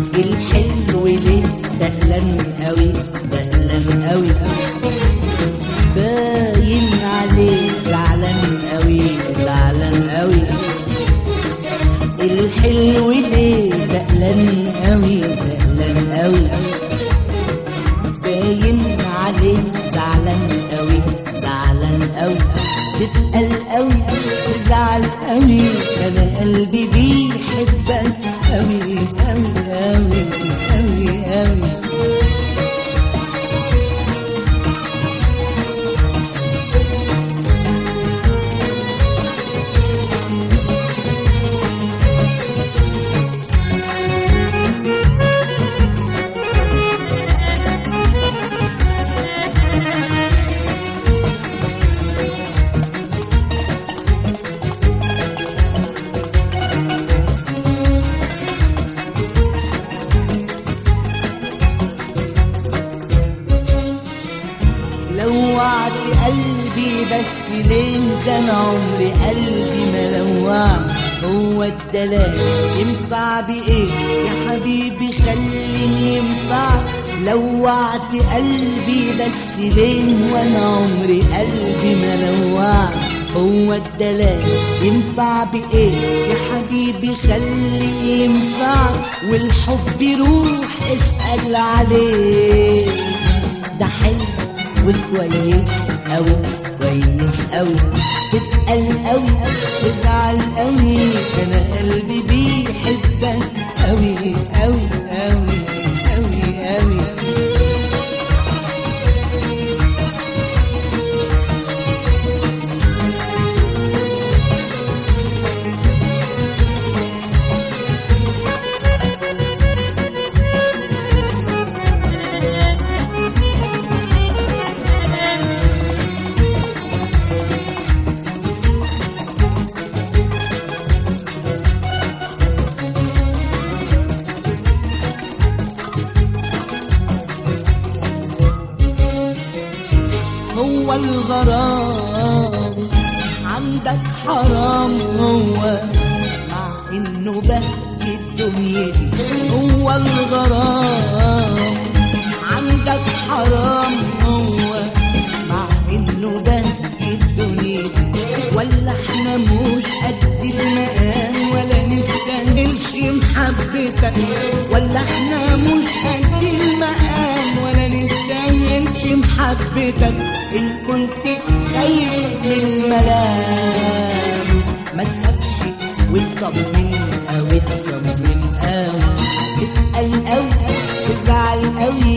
الحلو ليه دهلان قوي دهلان قوي باين عليه زعلان قوي زعلان قوي الحلو ليه دهلان قوي دهلان قوي باين عليه زعلان قوي زعلان قوي تتقل قوي تزعل قوي انا قلبي بيحبك قوي قوي قوي قوي قوي لوعت قلبي بس ليه ده انا عمري قلبي ما لوع هو الدلال ينفع بايه يا حبيبي خليني ينفع لوعت قلبي بس ليه وانا عمري قلبي ما لوع هو الدلال ينفع بايه يا حبيبي خليه ينفع والحب يروح اسأل عليه ده حلو وكويس أوي كويس أوي تتقل أوي تزعل أوي أنا قلبي بيحبك أوي أوي أوي أوي أوي هو الغرام عندك حرام هو مع انه بهجة الدنيا دي هو الغرام عندك حرام هو مع انه بهجة الدنيا دي ولا احنا مش قد المقام ولا نستاهلش محبتك ولا احنا مش قد المقام ولا نستاهلش محبتك ان كنت خايف من الملام ما تخافش واطمن او اطمن قوي تتقل قوي تزعل قوي